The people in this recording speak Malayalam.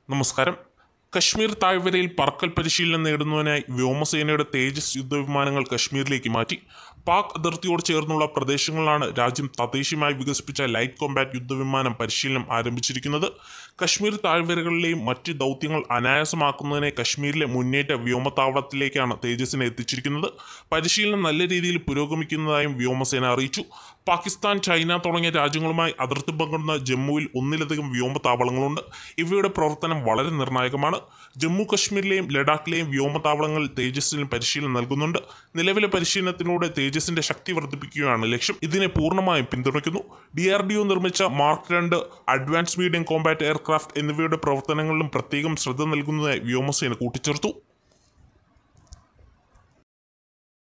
നമസ്കാരം കശ്മീർ താഴ്വരയിൽ പറക്കൽ പരിശീലനം നേടുന്നതിനായി വ്യോമസേനയുടെ തേജസ് യുദ്ധവിമാനങ്ങൾ കശ്മീരിലേക്ക് മാറ്റി പാക് അതിർത്തിയോട് ചേർന്നുള്ള പ്രദേശങ്ങളിലാണ് രാജ്യം തദ്ദേശീയമായി വികസിപ്പിച്ച ലൈറ്റ് കോമ്പാറ്റ് യുദ്ധവിമാനം പരിശീലനം ആരംഭിച്ചിരിക്കുന്നത് കശ്മീർ താഴ്വരകളിലെയും മറ്റ് ദൗത്യങ്ങൾ അനായാസമാക്കുന്നതിനെ കശ്മീരിലെ മുന്നേറ്റ വ്യോമതാവളത്തിലേക്കാണ് തേജസിനെ എത്തിച്ചിരിക്കുന്നത് പരിശീലനം നല്ല രീതിയിൽ പുരോഗമിക്കുന്നതായും വ്യോമസേന അറിയിച്ചു പാകിസ്ഥാൻ ചൈന തുടങ്ങിയ രാജ്യങ്ങളുമായി അതിർത്തി പങ്കിടുന്ന ജമ്മുവിൽ ഒന്നിലധികം വ്യോമതാവളങ്ങളുണ്ട് ഇവയുടെ പ്രവർത്തനം വളരെ നിർണായകമാണ് ജമ്മു കശ്മീരിലെയും ലഡാക്കിലെയും വ്യോമതാവളങ്ങളിൽ തേജസ്സിന് പരിശീലനം നൽകുന്നുണ്ട് നിലവിലെ പരിശീലനത്തിലൂടെ തേജസിന്റെ ശക്തി വർദ്ധിപ്പിക്കുകയാണ് ലക്ഷ്യം ഇതിനെ പൂർണ്ണമായും പിന്തുണയ്ക്കുന്നു ഡി ആർ ഡി ഒ നിർമ്മിച്ച മാർക്ക് രണ്ട് അഡ്വാൻസ് മീഡിയം കോമ്പാറ്റ് എയർക്രാഫ്റ്റ് എന്നിവയുടെ പ്രവർത്തനങ്ങളിലും പ്രത്യേകം ശ്രദ്ധ നൽകുന്നതായി വ്യോമസേന കൂട്ടിച്ചേർത്തു